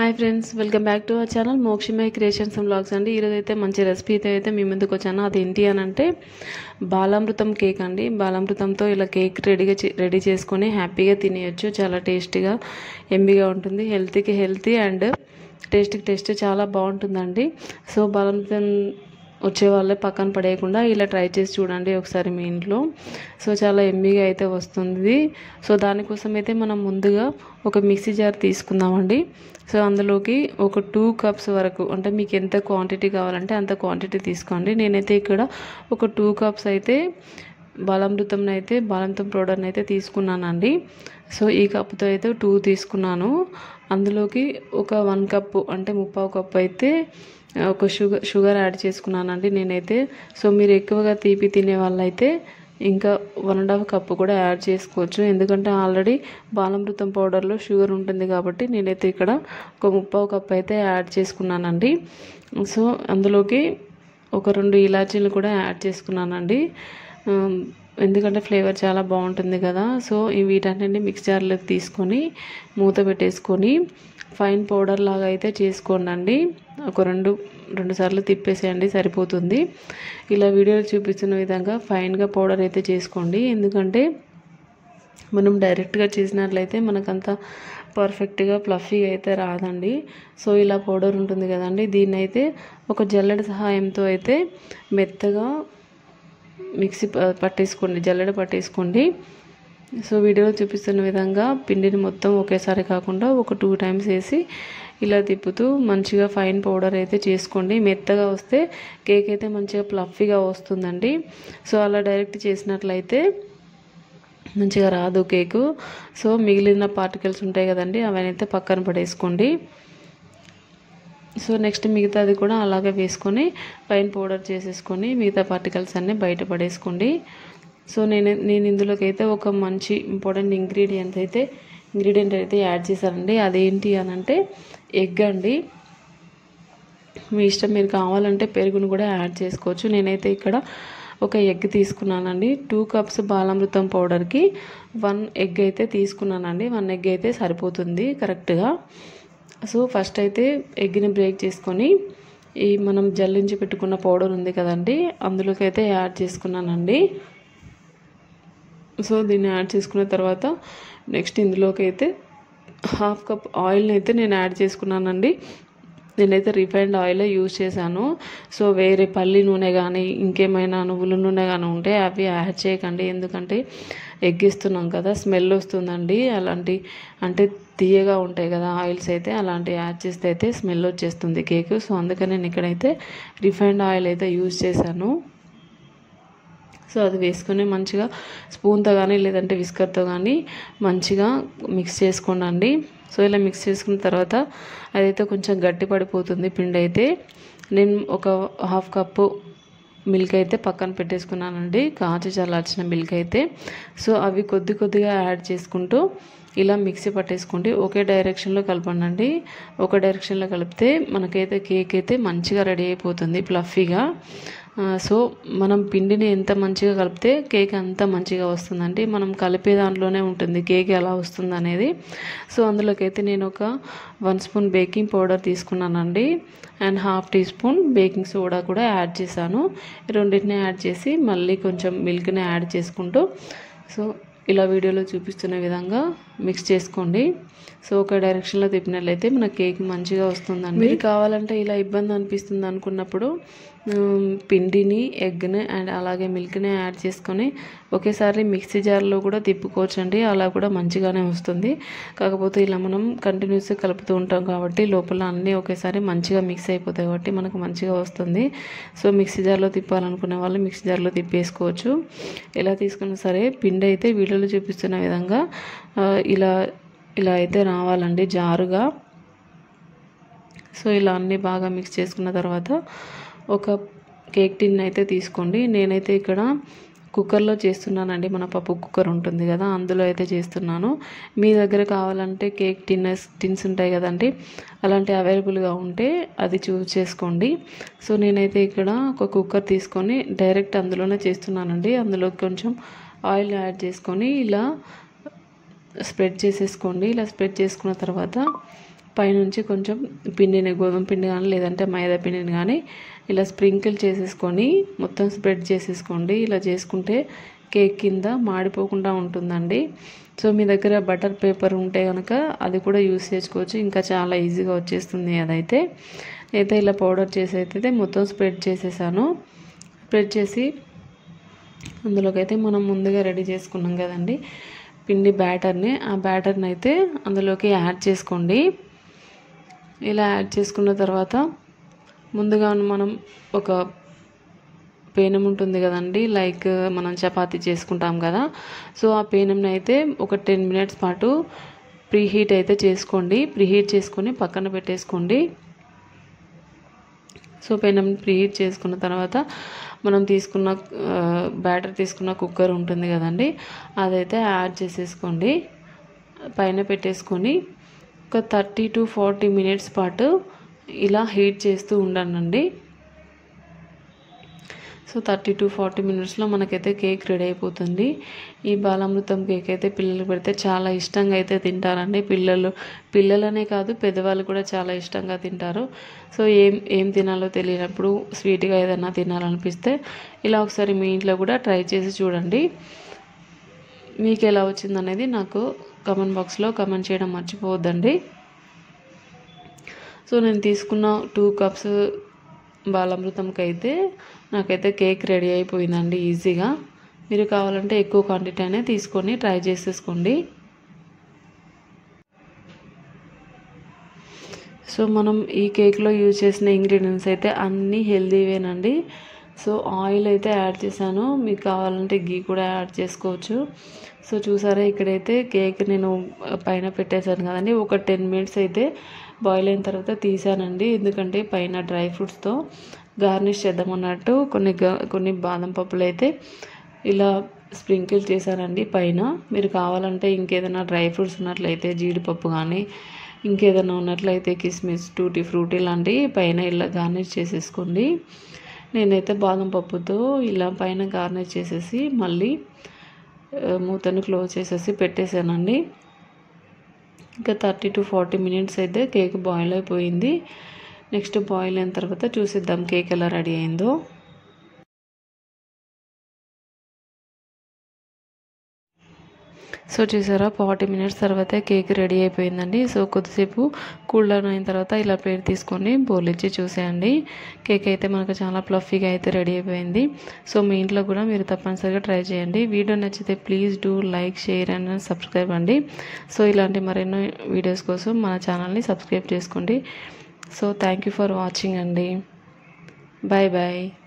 hi friends welcome back to our channel Mokshamaya creations and blogs అండి ఈరోజు అయితే మంచి రెసిపీతో అయితే మీ ముందుకు వచ్చాను అది ఏంటి అని అంటే బాలామృతం కేక్ అండి బాలామృతంతో ఇలా కేక్ రెడీగా చే- రెడీ చేసుకొని హ్యాపీగా తినేయొచ్చు చాలా టేస్టీగా ఎమ్మిగా ఉంటుంది హెల్తీకి హెల్తీ అండ్ టేస్ట్కి టేస్ట్ చాలా బాగుంటుందండి సో బాలామృతం వచ్చే వాళ్ళే పక్కన పడేయకుండా ఇలా ట్రై చేసి చూడండి ఒకసారి మీ ఇంట్లో సో చాలా ఎమ్మిగా అయితే వస్తుంది సో దానికోసం అయితే మనం ముందుగా ఒక మిక్సీ జార్ తీసుకుందామండి సో అందులోకి ఒక టూ కప్స్ వరకు అంటే మీకు ఎంత క్వాంటిటీ కావాలంటే అంత క్వాంటిటీ తీసుకోండి నేనైతే ఇక్కడ ఒక టూ కప్స్ అయితే బాలామృతం అయితే బాలామృతం పౌడర్ని అయితే తీసుకున్నానండి సో ఈ కప్పుతో అయితే టూ తీసుకున్నాను అందులోకి ఒక వన్ కప్పు అంటే ముప్పావు కప్పు అయితే ఆ, ఒక షుగర్ షుగర్ యాడ్ చేసుకున్నానండి నేనైతే సో మీరు ఎక్కువగా తీపి తినే వాళ్ళైతే ఇంకా వన్ అండ్ హాఫ్ కప్పు కూడా యాడ్ చేసుకోవచ్చు ఎందుకంటే ఆల్రెడీ బాలామృతం పౌడర్లో షుగర్ ఉంటుంది కాబట్టి నేనైతే ఇక్కడ ఒక ముప్పావు కప్పు అయితే యాడ్ చేసుకున్నానండి సో అందులోకి ఒక రెండు ఇలాచీలు కూడా యాడ్ చేసుకున్నానండి ఆమ్, ఎందుకంటే ఫ్లేవర్ చాలా బాగుంటుంది కదా సో ఈ వీటన్నిటిని మిక్స్ జార్లోకి తీసుకొని మూత పెట్టేసుకొని ఫైన్ పౌడర్ లాగా అయితే చేసుకోండి ఒక రెండు రెండు సార్లు తిప్పేసేయండి సరిపోతుంది ఇలా వీడియోలో చూపిస్తున్న విధంగా ఫైన్గా పౌడర్ అయితే చేసుకోండి ఎందుకంటే మనం డైరెక్ట్గా చేసినట్లయితే మనకంత పర్ఫెక్ట్గా ఫ్లఫీగా అయితే రాదండి సో ఇలా పౌడర్ ఉంటుంది కదండి దీన్ని అయితే ఒక జల్లెడ సహాయంతో అయితే మెత్తగా మిక్సీ ప- పట్టేసుకోండి జల్లెడ పట్టేసుకోండి సో వీడియోలో చూపిస్తున్న విధంగా పిండిని మొత్తం ఒకేసారి కాకుండా ఒక టూ టైమ్స్ వేసి ఇలా తిప్పుతూ మంచిగా ఫైన్ పౌడర్ అయితే చేసుకోండి మెత్తగా వస్తే కేక్ అయితే మంచిగా ప్లఫీగా వస్తుందండి సో అలా డైరెక్ట్ చేసినట్లయితే మంచిగా రాదు కేకు సో మిగిలిన పార్టికల్స్ ఉంటాయి కదండి అవన్నీ అయితే పక్కన పడేసుకోండి సో నెక్స్ట్ మిగతాది కూడా అలాగే వేసుకొని పైన పౌడర్ చేసేసుకొని మిగతా పార్టికల్స్ అన్నీ బయట పడేసుకోండి సో నేను నేను ఇందులోకి అయితే ఒక మంచి ఇంపార్టెంట్ ఇంగ్రీడియంట్ అయితే ఇంగ్రీడియంట్ అయితే యాడ్ చేశానండి అదేంటి అని అంటే ఎగ్ అండి మీ ఇష్టం మీరు కావాలంటే పెరుగును కూడా యాడ్ చేసుకోవచ్చు నేనైతే ఇక్కడ ఒక ఎగ్ తీసుకున్నానండి టూ కప్స్ బాలామృతం పౌడర్కి వన్ ఎగ్ అయితే తీసుకున్నానండి వన్ ఎగ్ అయితే సరిపోతుంది కరెక్ట్గా సో ఫస్ట్ అయితే ఎగ్ని బ్రేక్ చేసుకొని ఈ మనం జల్లించి పెట్టుకున్న పౌడర్ ఉంది కదండి అందులోకి అయితే యాడ్ చేసుకున్నానండి సో దీన్ని యాడ్ చేసుకున్న తర్వాత నెక్స్ట్ ఇందులోకి అయితే హాఫ్ కప్ ఆయిల్ని అయితే నేను యాడ్ చేసుకున్నానండి నేనైతే రిఫైండ్ ఆయిల్ యూజ్ చేశాను సో వేరే పల్లి నూనె కానీ ఇంకేమైనా నువ్వుల నూనె కానీ ఉంటే అవి యాడ్ చేయకండి ఎందుకంటే ఎగ్ ఇస్తున్నాం కదా స్మెల్ వస్తుందండి అలాంటి అంటే తీయగా ఉంటాయి కదా ఆయిల్స్ అయితే అలాంటివి యాడ్ చేస్తే అయితే స్మెల్ వచ్చేస్తుంది కేక్ సో అందుకని నేను ఇక్కడైతే రిఫైండ్ ఆయిల్ అయితే యూజ్ చేశాను సో అది వేసుకొని మంచిగా స్పూన్తో కానీ లేదంటే విస్కర్తో కానీ మంచిగా మిక్స్ చేసుకోండి సో ఇలా మిక్స్ చేసుకున్న తర్వాత అదైతే కొంచెం గట్టి పడిపోతుంది పిండి అయితే నేను ఒక హాఫ్ కప్పు మిల్క్ అయితే పక్కన పెట్టేసుకున్నానండి కాచి చల్లార్చిన మిల్క్ అయితే సో అవి కొద్ది కొద్దిగా యాడ్ చేసుకుంటూ ఇలా మిక్సీ పట్టేసుకోండి ఒకే డైరెక్షన్లో కలపండి ఒక డైరెక్షన్లో కలిపితే మనకైతే కేక్ అయితే మంచిగా రెడీ అయిపోతుంది ప్లఫీగా ఆ, సో మనం పిండిని ఎంత మంచిగా కలిపితే కేక్ అంత మంచిగా వస్తుందండి మనం కలిపే దాంట్లోనే ఉంటుంది కేక్ ఎలా వస్తుంది అనేది సో అందులోకి అయితే నేను ఒక వన్ స్పూన్ బేకింగ్ పౌడర్ తీసుకున్నానండి and half teaspoon baking soda కూడా యాడ్ చేశాను ఈ రెండింటిని యాడ్ చేసి మళ్ళీ కొంచెం మిల్క్ని యాడ్ చేసుకుంటూ సో ఇలా వీడియోలో చూపిస్తున్న విధంగా మిక్స్ చేసుకోండి సో ఒక డైరెక్షన్లో తిప్పినట్లయితే మన కేక్ మంచిగా వస్తుందండి మీరు కావాలంటే ఇలా ఇబ్బంది అనిపిస్తుంది అనుకున్నప్పుడు ఉమ్, పిండిని ఎగ్ని అండ్ అలాగే మిల్క్ని యాడ్ చేసుకొని ఒకేసారి మిక్సీ జార్లో కూడా తిప్పుకోవచ్చండి అలా కూడా మంచిగానే వస్తుంది కాకపోతే ఇలా మనం కంటిన్యూస్గా కలుపుతూ ఉంటాం కాబట్టి లోపల అన్నీ ఒకేసారి మంచిగా మిక్స్ అయిపోతాయి కాబట్టి మనకు మంచిగా వస్తుంది సో మిక్సీ జార్లో తిప్పాలనుకునే వాళ్ళు మిక్సీ జార్లో తిప్పేసుకోవచ్చు ఎలా తీసుకున్నా సరే పిండి అయితే వీడియోలో చూపిస్తున్న విధంగా ఆ, ఇలా ఇలా అయితే రావాలండి జారుగా సో ఇలా అన్నీ బాగా మిక్స్ చేసుకున్న తర్వాత ఒక కేక్ టిన్ అయితే తీసుకోండి నేనైతే ఇక్కడ కుక్కర్లో చేస్తున్నానండి మన పప్పు కుక్కర్ ఉంటుంది కదా అందులో అయితే చేస్తున్నాను మీ దగ్గర కావాలంటే కేక్ టిన్నెస్ టిన్స్ ఉంటాయి కదండి అలాంటి అవైలబుల్గా ఉంటే అది చూస్ చేసుకోండి సో నేనైతే ఇక్కడ ఒక కుక్కర్ తీసుకొని డైరెక్ట్ అందులోనే చేస్తున్నానండి అందులో కొంచెం ఆయిల్ యాడ్ చేసుకొని ఇలా స్ప్రెడ్ చేసేసుకోండి ఇలా స్ప్రెడ్ చేసుకున్న తర్వాత పైనుంచి కొంచెం పిండిని గోధుమ పిండి కానీ లేదంటే మైదా పిండిని కానీ ఇలా స్ప్రింకిల్ చేసేసుకొని మొత్తం స్ప్రెడ్ చేసేసుకోండి ఇలా చేసుకుంటే కేక్ కింద మాడిపోకుండా ఉంటుందండి సో మీ దగ్గర బటర్ పేపర్ ఉంటే కనుక అది కూడా యూస్ చేసుకోవచ్చు ఇంకా చాలా ఈజీగా వచ్చేస్తుంది అదైతే అయితే ఇలా పౌడర్ చేసి అయితే మొత్తం స్ప్రెడ్ చేసేసాను స్ప్రెడ్ చేసి అందులోకి అయితే మనం ముందుగా రెడీ చేసుకున్నాం కదండి పిండి బ్యాటర్ని ఆ బ్యాటర్ని అయితే అందులోకి యాడ్ చేసుకోండి ఇలా యాడ్ చేసుకున్న తర్వాత ముందుగా మనం ఒక పేనం ఉంటుంది కదండి లైక్ మనం చపాతీ చేసుకుంటాం కదా సో ఆ పేనంని అయితే ఒక టెన్ మినిట్స్ పాటు ప్రీ హీట్ అయితే చేసుకోండి ప్రీ హీట్ చేసుకొని పక్కన పెట్టేసుకోండి సో పెనం ప్రీహీట్ చేసుకున్న తర్వాత మనం తీసుకున్న బ్యాటర్ తీసుకున్న కుక్కర్ ఉంటుంది కదండి అదైతే యాడ్ చేసేసుకోండి పైన పెట్టేసుకొని ఒక థర్టీ టు ఫార్టీ మినిట్స్ పాటు ఇలా హీట్ చేస్తూ ఉండండి సో థర్టీ టు ఫార్టీ మినిట్స్లో మనకైతే కేక్ రెడీ అయిపోతుంది ఈ బాలామృతం కేక్ అయితే పిల్లలు పెడితే చాలా ఇష్టంగా అయితే తింటారండి పిల్లలు పిల్లలనే కాదు పెద్దవాళ్ళు కూడా చాలా ఇష్టంగా తింటారు సో ఏం ఏం తినాలో తెలియనప్పుడు స్వీట్గా ఏదైనా తినాలనిపిస్తే ఇలా ఒకసారి మీ ఇంట్లో కూడా ట్రై చేసి చూడండి మీకు ఎలా వచ్చిందనేది నాకు కమెంట్ బాక్స్లో కమెంట్ చేయడం మర్చిపోవద్దండి సో నేను తీసుకున్న టూ కప్స్ బాలామృతంకి అయితే నాకైతే కేక్ రెడీ అయిపోయిందండి ఈజీగా మీరు కావాలంటే ఎక్కువ క్వాంటిటీ అనే తీసుకొని ట్రై చేసేసుకోండి సో మనం ఈ కేక్లో యూజ్ చేసిన ఇంగ్రీడియంట్స్ అయితే అన్నీ హెల్దీవేనండి సో ఆయిల్ అయితే యాడ్ చేశాను మీకు కావాలంటే గీ కూడా యాడ్ చేసుకోవచ్చు సో చూసారా ఇక్కడైతే కేక్ నేను పైన పెట్టేశాను కదండి ఒక టెన్ మినిట్స్ అయితే బాయిల్ అయిన తర్వాత తీసానండి ఎందుకంటే పైన డ్రై ఫ్రూట్స్తో గార్నిష్ చేద్దామన్నట్టు కొన్ని కొన్ని బాదం పప్పులు అయితే ఇలా స్ప్రింకిల్ చేశానండి పైన మీరు కావాలంటే ఇంకేదైనా డ్రై ఫ్రూట్స్ ఉన్నట్లయితే జీడిపప్పు కానీ ఇంకేదైనా ఉన్నట్లయితే కిస్మిస్ టూటీ ఫ్రూటీ లాంటివి పైన ఇలా గార్నిష్ చేసేసుకోండి నేనైతే బాదం పప్పుతో ఇలా పైన గార్నిష్ చేసేసి మళ్ళీ మూతను క్లోజ్ చేసేసి పెట్టేశానండి ఇంకా థర్టీ టు ఫార్టీ మినిట్స్ అయితే కేక్ బాయిల్ అయిపోయింది నెక్స్ట్ బాయిల్ అయిన తర్వాత చూసిద్దాం కేక్ ఎలా రెడీ అయిందో సో చూసారా ఫార్టీ మినిట్స్ తర్వాత కేక్ రెడీ అయిపోయిందండి సో కొద్దిసేపు కూల్ డౌన్ అయిన తర్వాత ఇలా ప్లేట్ తీసుకొని బోలిచ్చి చూసేయండి కేక్ అయితే మనకు చాలా ప్లఫీగా అయితే రెడీ అయిపోయింది సో మీ ఇంట్లో కూడా మీరు తప్పనిసరిగా ట్రై చేయండి వీడియో నచ్చితే please do like share and subscribe అండి సో ఇలాంటి మరెన్నో వీడియోస్ కోసం మన ఛానల్ని సబ్స్క్రైబ్ చేసుకోండి so thank you for watching అండి బాయ్ బాయ్